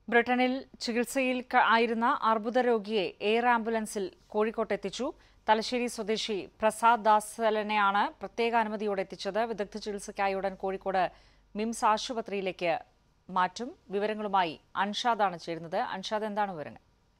ബ്രിട്ടനിൽ ചികിത്സയിൽ ക- ആയിരുന്ന അർബുദ രോഗിയെ എയർ ആംബുലൻസിൽ കോഴിക്കോട്ടെത്തിച്ചു തലശ്ശേരി സ്വദേശി പ്രസാദ് ദാസലനെയാണ് പ്രത്യേക അനുമതിയോടെ എത്തിച്ചത് വിദഗ്ധ ചികിത്സയ്ക്കായി ഉടൻ കോഴിക്കോട് മിംസ് ആശുപത്രിയിലേക്ക് മാറ്റും വിവരങ്ങളുമായി അൻഷാദാണ് ചേരുന്നത് അൻഷാദ് എന്താണ് വിവരങ്ങൾ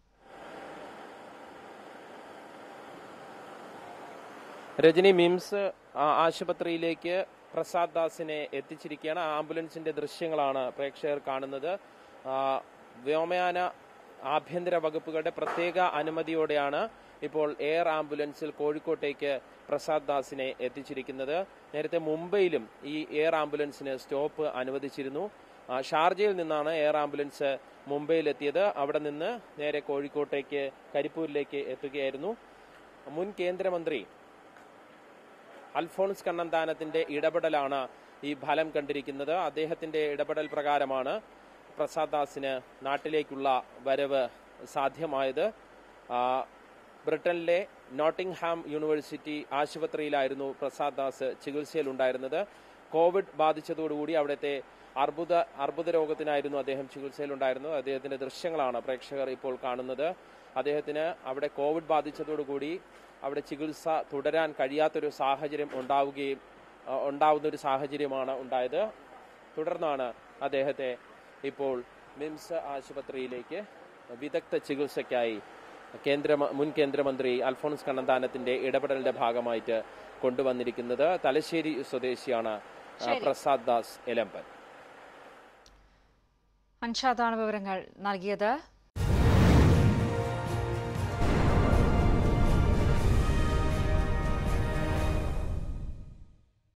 രജനി മിംസ് ആ, ആശുപത്രിയിലേക്ക് പ്രസാദ് ദാസിനെ എത്തിച്ചിരിക്കുകയാണ് ആ ആംബുലൻസിന്റെ ദൃശ്യങ്ങളാണ് പ്രേക്ഷകർ കാണുന്നത് ആ, വ്യോമയാന ആഭ്യന്തര വകുപ്പുകളുടെ പ്രത്യേക അനുമതിയോടെയാണ് ഇപ്പോൾ എയർ ആംബുലൻസിൽ കോഴിക്കോട്ടേക്ക് പ്രസാദ് ദാസിനെ എത്തിച്ചിരിക്കുന്നത് നേരത്തെ മുംബൈയിലും ഈ എയർ ആംബുലൻസിന് സ്റ്റോപ്പ് അനുവദിച്ചിരുന്നു ആ, ഷാർജയിൽ നിന്നാണ് എയർ ആംബുലൻസ് മുംബൈയിലെത്തിയത് അവിടെ നിന്ന് നേരെ കോഴിക്കോട്ടേക്ക് കരിപ്പൂരിലേക്ക് എത്തുകയായിരുന്നു മുൻ കേന്ദ്രമന്ത്രി അൽഫോൺസ് കണ്ണന്താനത്തിന്റെ ഇടപെടലാണ് ഈ ഫലം കണ്ടിരിക്കുന്നത് അദ്ദേഹത്തിന്റെ ഇടപെടൽ പ്രകാരമാണ് പ്രസാദ് ദാസിന് നാട്ടിലേക്കുള്ള വരവ് സാധ്യമായത് ആ, ബ്രിട്ടനിലെ നോട്ടിംഗ്ഹാം യൂണിവേഴ്സിറ്റി ആശുപത്രിയിലായിരുന്നു പ്രസാദ് ദാസ് ചികിത്സയിലുണ്ടായിരുന്നത് കോവിഡ് ബാധിച്ചതോടുകൂടി അവിടുത്തെ അർബുദ അർബുദ രോഗത്തിനായിരുന്നു അദ്ദേഹം ചികിത്സയിലുണ്ടായിരുന്നത് അദ്ദേഹത്തിന്റെ ദൃശ്യങ്ങളാണ് പ്രേക്ഷകർ ഇപ്പോൾ കാണുന്നത് അദ്ദേഹത്തിന് അവിടെ കോവിഡ് ബാധിച്ചതോടുകൂടി അവിടെ ചികിത്സ തുടരാൻ കഴിയാത്തൊരു സാഹചര്യം ഉണ്ടാവുകയും ആ, ഉണ്ടാവുന്ന ഒരു സാഹചര്യമാണ് ഉണ്ടായത് തുടർന്നാണ് അദ്ദേഹത്തെ ഇപ്പോൾ മിംസ് ആശുപത്രിയിലേക്ക് വിദഗ്ധ ചികിത്സയ്ക്കായി കേന്ദ്ര മുൻ കേന്ദ്രമന്ത്രി അൽഫോൺസ് കണ്ണന്താനത്തിന്റെ ഇടപെടലിന്റെ ഭാഗമായിട്ട് കൊണ്ടുവന്നിരിക്കുന്നത് തലശ്ശേരി സ്വദേശിയാണ് ആ, പ്രസാദ് ദാസ് എലമ്പൻ അൻഷാദാണ് വിവരങ്ങൾ നൽകിയത്